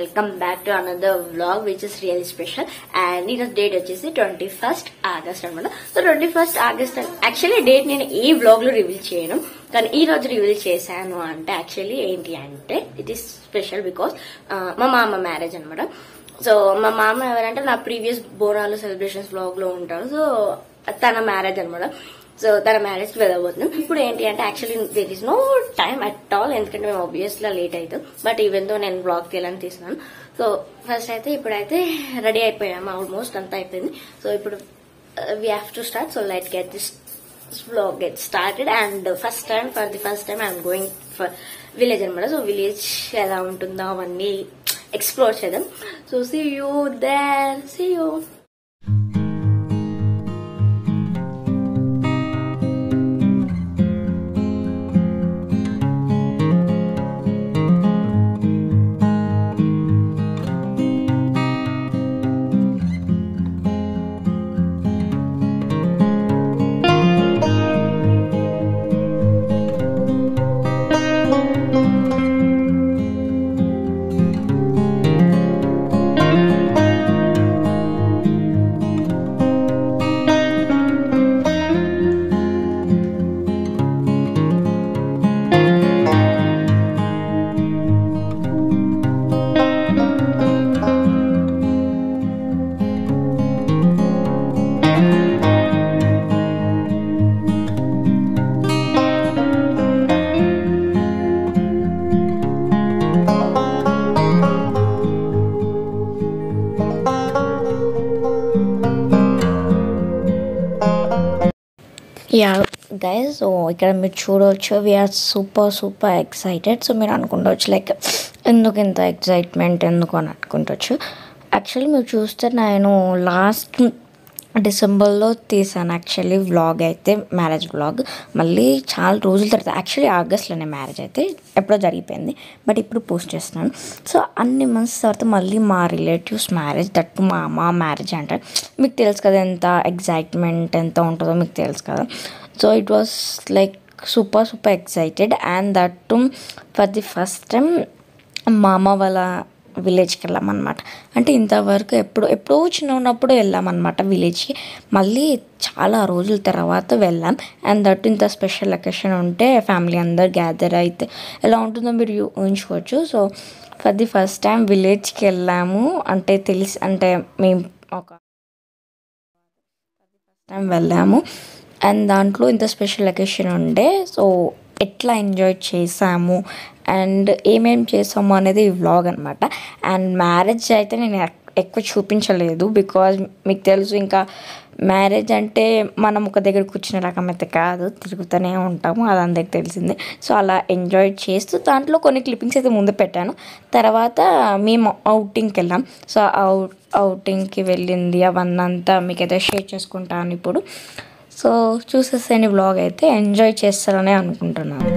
Welcome back to another vlog which is really special and ఈరోజు date వచ్చేసి twenty first August అనమాట so twenty first August actually date నేను ఈ vlog లో reveal చేయను కానీ ఈ రోజు రివీల్ చేశాను అంటే యాక్చువల్లీ ఏంటి అంటే ఇట్ ఈస్ స్పెషల్ బికాస్ మా మామ మ్యారేజ్ అనమాట సో మా మామ ఎవరంటే నా ప్రీవియస్ బోనాలు సెలబ్రేషన్స్ వ్లాగ్ లో ఉంటారు సో తన మ్యారేజ్ అనమాట సో తన మ్యారేజ్ కి వెళ్ళబోతున్నాం ఇప్పుడు ఏంటి అంటే actually there is no time at all ఎందుకంటే మేము ఆబ్వియస్ గా లేట్ అవుతాం బట్ ఈవెన్ దో నేను బ్లాగ్ వెళ్ళని తీసుకున్నాను సో ఫస్ట్ అయితే ఇప్పుడైతే రెడీ అయిపోయాము ఆల్మోస్ట్ అంతా అయిపోయింది సో ఇప్పుడు we have to start so light get this vlog get started and first time for the first time I'm going for village అనమాట సో విలేజ్ ఎలా ఉంటుందో అవన్నీ ఎక్స్ప్లోర్ చేద్దాం so see you there see you ya guys so ఇక్కడ మీరు చూడవచ్చు we're super super excited so మీరు అనుకుంటవచ్చు లైక్ ఎందుకు ఇంత ఎక్సైట్మెంట్ ఎందుకు అని అనుకుంటవచ్చు యాక్చువల్లీ మీరు చూస్తే నేను లాస్ట్ డిసెంబర్లో తీసాను యాక్చువల్లీ వ్లాగ్ అయితే మ్యారేజ్ వ్లాగ్ మళ్ళీ చాలా రోజుల తర్వాత యాక్చువల్లీ ఆగస్ట్లోనే మ్యారేజ్ అయితే ఎప్పుడో జరిగిపోయింది బట్ ఇప్పుడు పోస్ట్ చేస్తున్నాను సో అన్ని మంత్స్ తర్వాత మళ్ళీ మా రిలేటివ్స్ మ్యారేజ్ దట్ మా అమ్మ మ్యారేజ్ అంటే మీకు తెలుసు కదా ఎంత ఎగ్జైట్మెంట్ ఎంత ఉంటుందో మీకు తెలుసు కదా so it was like super super excited and that for the first time మా అమ్మ వాళ్ళ విలేజ్కి వెళ్ళామన్నమాట అంటే ఇంతవరకు ఎప్పుడు ఎప్పుడో చిన్న ఉన్నప్పుడు వెళ్ళామన్నమాట విలేజ్కి మళ్ళీ చాలా రోజుల తర్వాత వెళ్ళాం అండ్ దట్ ఇంత స్పెషల్ లొకేషన్ ఉంటే ఫ్యామిలీ అందరు గ్యాదర్ అయితే ఎలా ఉంటుందో మీరు ఊహించుకోవచ్చు so for the first time విలేజ్కి వెళ్ళాము అంటే తెలిసి అంటే మేము ఒక టైం వెళ్ళాము అండ్ దాంట్లో ఇంత స్పెషల్ లొకేషన్ ఉండే సో ఎట్లా ఎంజాయ్ చేసాము అండ్ ఏమేం చేసాము అనేది ఈ వ్లాగ్ అనమాట అండ్ మ్యారేజ్ అయితే నేను ఎక్కువ చూపించలేదు బికాజ్ మీకు తెలుసు ఇంకా మ్యారేజ్ అంటే మనం ఒక దగ్గర కూర్చునే రకం అయితే కాదు తిరుగుతూనే ఉంటాము అది అందరికి తెలిసిందే సో అలా ఎంజాయ్ చేస్తూ దాంట్లో కొన్ని క్లిప్పింగ్స్ అయితే ముందు పెట్టాను తర్వాత మేము అవుటింగ్కి వెళ్ళాం సో అవుట్ అవుటింగ్కి వెళ్ళింది అవన్నీ అంతా మీకైతే షేర్ చేసుకుంటాను ఇప్పుడు సో చూసేసేని వ్లాగ్ అయితే ఎంజాయ్ చేస్తారని అనుకుంటున్నాను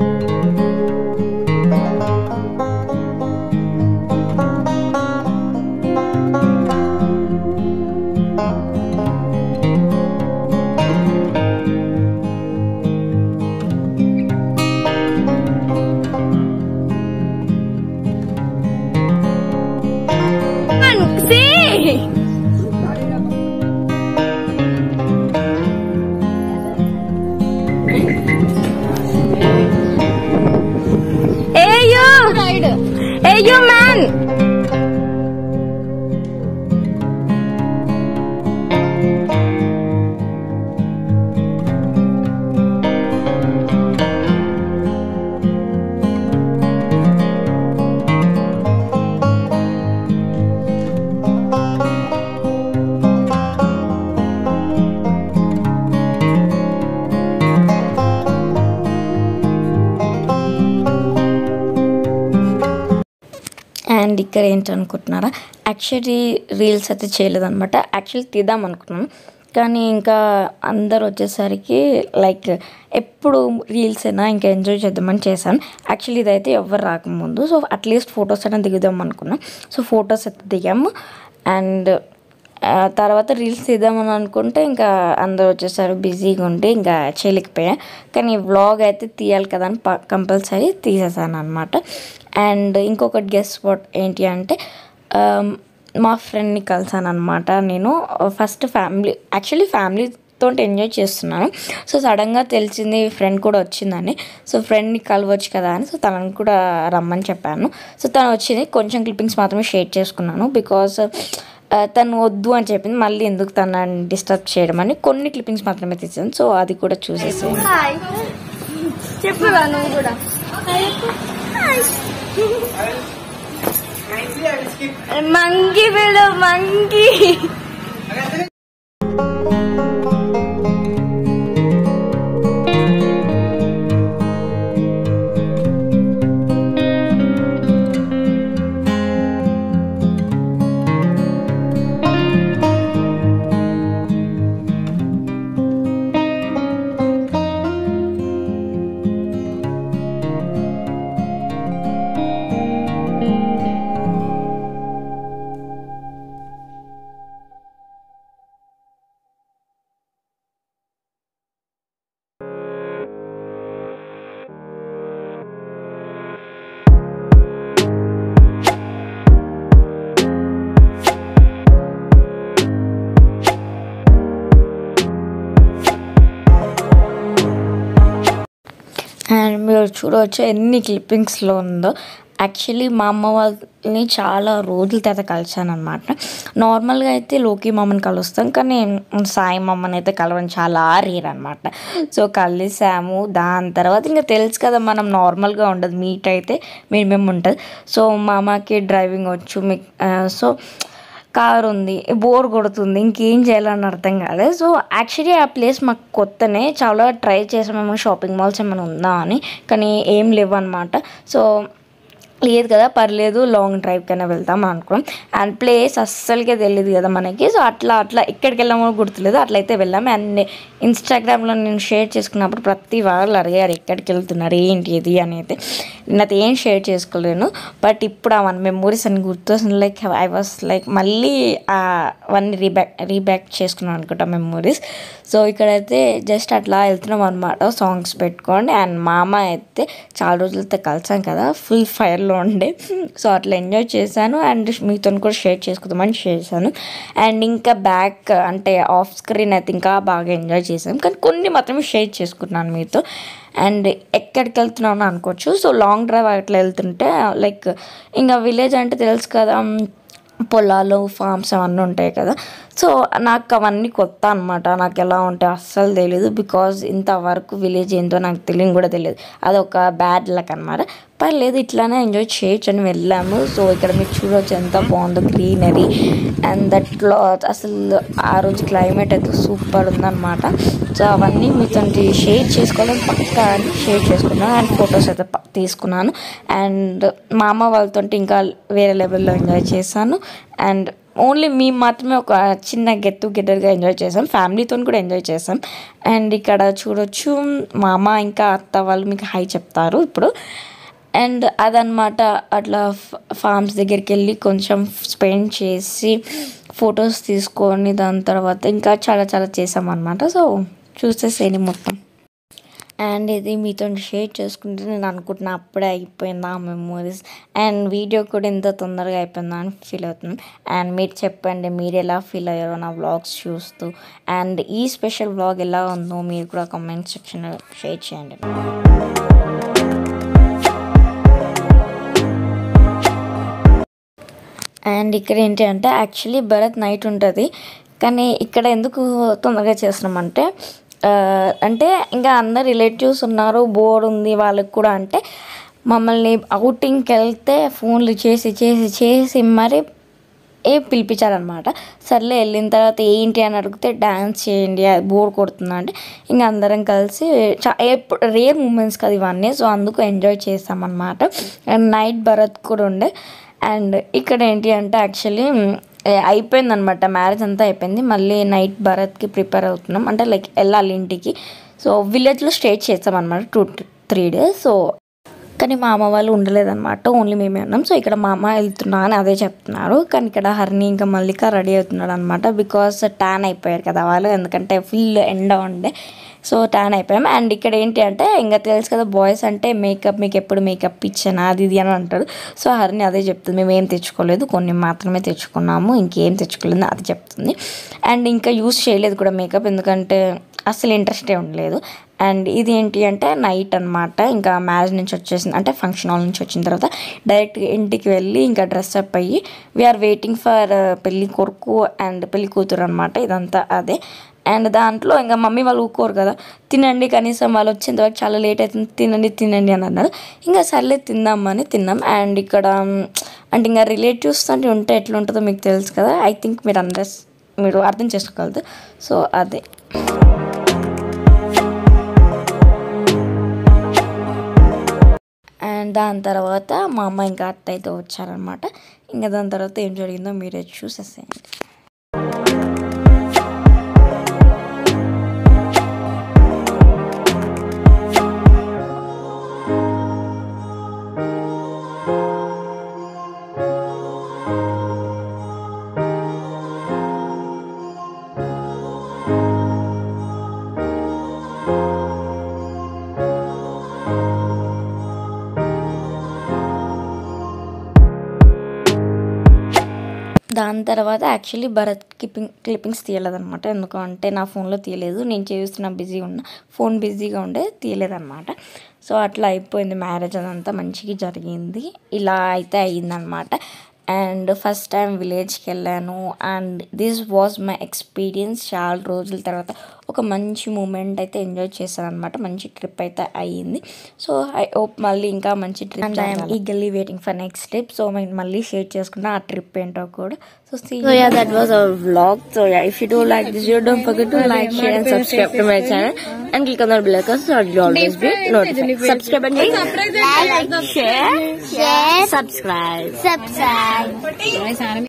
Hey you! Hey you man! And ఇక్కడ ఏంటనుకుంటున్నారా యాక్చువల్లీ రీల్స్ అయితే చేయలేదన్నమాట యాక్చువల్లీ తీద్దాం అనుకున్నాను కానీ ఇంకా అందరు వచ్చేసరికి లైక్ ఎప్పుడు రీల్స్ అయినా ఇంకా ఎంజాయ్ చేద్దామని చేశాను యాక్చువల్లీ ఇదైతే ఎవరు రాకముందు సో అట్లీస్ట్ ఫొటోస్ అయినా దిగుదాం అనుకున్నాం సో ఫొటోస్ అయితే దిగాము అండ్ ఆ, తర్వాత రీల్స్ తీద్దామని అనుకుంటే ఇంకా అందరూ వచ్చేసారు బిజీగా ఉండి ఇంకా చేయలేకపోయా కానీ వ్లాగ్ అయితే తీయాలి కదా అని కంపల్సరీ తీసేసాను అనమాట అండ్ ఇంకొకటి గెస్ట్ వాట్ ఏంటి అంటే ఆ, మా ఫ్రెండ్ని కలిసాను అనమాట నేను ఫస్ట్ ఫ్యామిలీ యాక్చువల్లీ ఫ్యామిలీతో ఎంజాయ్ చేస్తున్నాను సో సడన్గా తెలిసింది ఫ్రెండ్ కూడా వచ్చిందని సో ఫ్రెండ్ని కలవచ్చు కదా అని సో తనని కూడా రమ్మని చెప్పాను సో తను వచ్చింది కొంచెం క్లిప్పింగ్స్ మాత్రమే షేర్ చేసుకున్నాను బికాస్ తను వద్దు అని చెప్పింది మళ్ళీ ఎందుకు తనని డిస్టర్బ్ చేయడం అని కొన్ని క్లిప్పింగ్స్ మాత్రమే తీసాను సో అది కూడా చూసేసి హాయ్ చెప్పురా నువ్వు కూడా మంకీ పిలు మంకీ అండ్ మీరు చూడవచ్చు ఎన్ని క్లిప్పింగ్స్లో ఉందో యాక్చువల్లీ మా అమ్మ వాళ్ళని చాలా రోజుల తర్వాత కలిసాను అనమాట నార్మల్గా అయితే లోకి మామని కలుస్తాం కానీ సాయి మామని అయితే కలవడం చాలా రేర్ అనమాట సో కలిసాము దాని తర్వాత ఇంకా తెలుసు కదా మనం నార్మల్గా ఉండదు మీట్ అయితే మినిమం ఉంటుంది సో మామకి డ్రైవింగ్ వచ్చు మీ సో కార్ ఉంది బోర్ కొడుతుంది ఇంకేం చేయాలని అర్థం కాలేదు సో యాక్చువల్లీ ఆ ప్లేస్ మాకు కొత్తనే చాలా ట్రై చేసాము షాపింగ్ మాల్స్ ఏమైనా ఉందా అని కానీ ఏం లేవు అనమాట సో లేదు కదా పర్లేదు లాంగ్ డ్రైవ్ కైనా వెళ్దాం అనుకున్నాం అండ్ ప్లేస్ అస్సలకే తెలియదు కదా మనకి సో అట్లా అట్లా ఎక్కడికి వెళ్ళామో గుర్తులేదు అట్లయితే వెళ్ళాము అండ్ ఇన్స్టాగ్రామ్లో నేను షేర్ చేసుకున్నప్పుడు ప్రతి వాళ్ళు అడిగారు ఎక్కడికి వెళ్తున్నారు ఏంటి ఇది అని అయితే నేను అది ఏం షేర్ చేసుకోలేను బట్ ఇప్పుడు ఆ వన్ మెమోరీస్ అని గుర్తొస్తుంది లైక్ ఐ వాస్ లైక్ మళ్ళీ అవన్నీ రీబ్యాక్ రీబ్యాక్ చేసుకున్నాను అనుకుంటా మెమోరీస్ సో ఇక్కడైతే జస్ట్ అట్లా వెళ్తున్నాం అనమాట సాంగ్స్ పెట్టుకోండి అండ్ మామ అయితే చాలా రోజులతో కలిసాం కదా ఫుల్ ఫైర్లో ఉండే సో అట్లా ఎంజాయ్ చేశాను అండ్ మీతో కూడా షేర్ చేసుకుందామని చేశాను అండ్ ఇంకా బ్యాక్ అంటే ఆఫ్ స్క్రీన్ అయితే ఇంకా బాగా ఎంజాయ్ చేశాను కానీ కొన్ని మాత్రమే షేర్ చేసుకున్నాను మీతో అండ్ ఎక్కడికి వెళ్తున్నాను అనుకోవచ్చు సో లాంగ్ డ్రైవ్ అట్లా వెళ్తుంటే లైక్ ఇంకా విలేజ్ అంటే తెలుసు కదా పొలాలు ఫార్మ్స్ అవన్నీ ఉంటాయి కదా సో నాకు అవన్నీ కొత్త అనమాట నాకు ఎలా ఉంటాయి అస్సలు తెలియదు బికాజ్ ఇంతవరకు విలేజ్ ఏంటో నాకు తెలియని కూడా తెలియదు అదొక బ్యాడ్ లక్ అనమాట పర్లేదు ఇట్లానే ఎంజాయ్ చేయొచ్చు అని వెళ్ళాము సో ఇక్కడ మీరు చూడవచ్చు ఎంత బాగుందో గ్రీనరీ అండ్ దట్లో అసలు ఆ రోజు క్లైమేట్ అయితే సూపర్ ఉందన్నమాట సో అవన్నీ మీతో షేర్ చేసుకోవాలని పక్కా అని షేర్ చేసుకున్నాను అండ్ ఫొటోస్ అయితే ప- తీసుకున్నాను అండ్ మా అమ్మ వాళ్ళతో ఇంకా వేరే లెవెల్లో ఎంజాయ్ చేశాను అండ్ ఓన్లీ మేము మాత్రమే ఒక చిన్న గెట్ టుగెదర్గా ఎంజాయ్ చేసాం ఫ్యామిలీతో కూడా ఎంజాయ్ చేసాం అండ్ ఇక్కడ చూడొచ్చు మా అమ్మ ఇంకా అత్త వాళ్ళు మీకు హై చెప్తారు ఇప్పుడు అండ్ అదనమాట అట్లా ఫార్మ్స్ దగ్గరికి వెళ్ళి కొంచెం స్పెండ్ చేసి ఫొటోస్ తీసుకొని దాని తర్వాత ఇంకా చాలా చాలా చేసామన్నమాట సో చూసేసేని మొత్తం అండ్ ఇది మీతో షేర్ చేసుకుంటే నేను అనుకుంటున్నా అప్పుడే అయిపోయిందా ఆ మెమోరీస్ అండ్ వీడియో కూడా ఎంత తొందరగా అయిపోయిందా అని ఫీల్ అవుతున్నాను అండ్ మీరు చెప్పండి మీరు ఎలా ఫీల్ అయ్యారో నా వ్లాగ్స్ చూస్తూ అండ్ ఈ స్పెషల్ వ్లాగ్ ఎలా ఉందో మీరు కూడా కామెంట్ సెక్షన్లో షేర్ చేయండి అండ్ ఇక్కడ ఏంటి అంటే యాక్చువల్లీ భరత్ నైట్ ఉంటుంది కానీ ఇక్కడ ఎందుకు తొందరగా చేస్తున్నామంటే ఆ, అంటే ఇంకా అందరు రిలేటివ్స్ ఉన్నారు బోర్ ఉంది వాళ్ళకి కూడా అంటే మమ్మల్ని అవుటింగ్కి వెళ్తే ఫోన్లు చేసి చేసి చేసి మరి ఏ పిలిపించారనమాట సర్లే వెళ్ళిన తర్వాత ఏంటి అని అడిగితే డ్యాన్స్ చేయండి అది బోర్ కొడుతుందా అంటే ఇంకా అందరం కలిసి చా ఎప్పుడు రేర్ మూమెంట్స్ కదా ఇవన్నీ సో అందుకు ఎంజాయ్ చేస్తామన్నమాట అండ్ నైట్ భరత్ కూడా ఉండే అండ్ ఇక్కడ ఏంటి అంటే యాక్చువల్లీ అయిపోయిందనమాట మ్యారేజ్ అంతా అయిపోయింది మళ్ళీ నైట్ భరత్కి ప్రిపేర్ అవుతున్నాం అంటే లైక్ వెళ్ళాలి ఇంటికి సో విలేజ్లో స్టే చేస్తాం అనమాట టూ త్రీ డేస్ సో కానీ మా అమ్మ వాళ్ళు ఉండలేదన్నమాట ఓన్లీ మేమే ఉన్నాం సో ఇక్కడ మా అమ్మ వెళ్తున్నా అని అదే చెప్తున్నారు కానీ ఇక్కడ హర్ని ఇంకా మల్లిక రెడీ అవుతున్నాడు అనమాట బికాస్ ట్యాన్ అయిపోయారు కదా వాళ్ళు ఎందుకంటే ఫుల్ ఎండ ఉండే సో ట్యాన్ అయిపోయాం అండ్ ఇక్కడ ఏంటి అంటే ఇంకా తెలుసు కదా బాయ్స్ అంటే మేకప్ మీకు ఎప్పుడు మేకప్ ఇచ్చాను అది ఇది అని అంటారు సో హరిని అదే చెప్తుంది మేము ఏం తెచ్చుకోలేదు కొన్ని మాత్రమే తెచ్చుకున్నాము ఇంకేం తెచ్చుకోలేదు అది చెప్తుంది అండ్ ఇంకా యూస్ చేయలేదు కూడా మేకప్ ఎందుకంటే అసలు ఇంట్రెస్టే ఉండలేదు అండ్ ఇది ఏంటి అంటే నైట్ అనమాట ఇంకా మ్యారేజ్ నుంచి వచ్చేసింది అంటే ఫంక్షన్ హాల్ నుంచి వచ్చిన తర్వాత డైరెక్ట్గా ఇంటికి వెళ్ళి ఇంకా డ్రెస్ అప్ అయ్యి వీఆర్ వెయిటింగ్ ఫర్ పెళ్లి కొడుకు అండ్ పెళ్లి కూతురు అనమాట ఇదంతా అదే అండ్ దాంట్లో ఇంకా మమ్మీ వాళ్ళు ఊరుకోరు కదా తినండి కనీసం వాళ్ళు వచ్చేంత వరకు చాలా లేట్ అవుతుంది తినండి తినండి అని అన్నారు ఇంకా సర్లే తిందామని తిన్నాం అండ్ ఇక్కడ మ్, అంటే ఇంకా రిలేటివ్స్ అంటే ఉంటే ఎట్లా ఉంటుందో మీకు తెలుసు కదా ఐ థింక్ మీరు అండర్ మీరు అర్థం చేసుకోగలదు సో అదే అండ్ దాని తర్వాత మా అమ్మ ఇంకా అత్తయ్యతో వచ్చారనమాట ఇంకా దాని తర్వాత ఏం జరిగిందో మీరే చూసేసేయండి దాని తర్వాత యాక్చువల్లీ భరత్ క్లిప్పింగ్ క్లిప్పింగ్స్ తీయలేదన్నమాట ఎందుకు అంటే నా ఫోన్లో తీయలేదు నేను చేస్తున్న బిజీగా ఉన్న ఫోన్ బిజీగా ఉండే తీయలేదన్నమాట సో అట్లా అయిపోయింది మ్యారేజ్ అదంతా మంచిగా జరిగింది ఇలా అయితే అయ్యిందనమాట అండ్ ఫస్ట్ టైం విలేజ్కి వెళ్ళాను and this was my experience చాలా రోజుల తర్వాత ఒక మంచి మూమెంట్ అయితే ఎంజాయ్ చేశాను అనమాట మంచి ట్రిప్ అయితే అయ్యింది సో ఐ హోప్ మళ్ళీ ఇంకా మంచి trip and I'm eagerly waiting for next trip so మేము మళ్ళీ షేర్ చేసుకున్నా ఆ ట్రిప్ ఏంటో కూడా so see so ya that was our vlog so ya if you do like this you don't forget to like share and subscribe to my channel and click on the bell icon so you always be notified subscribe and share share subscribe subscribe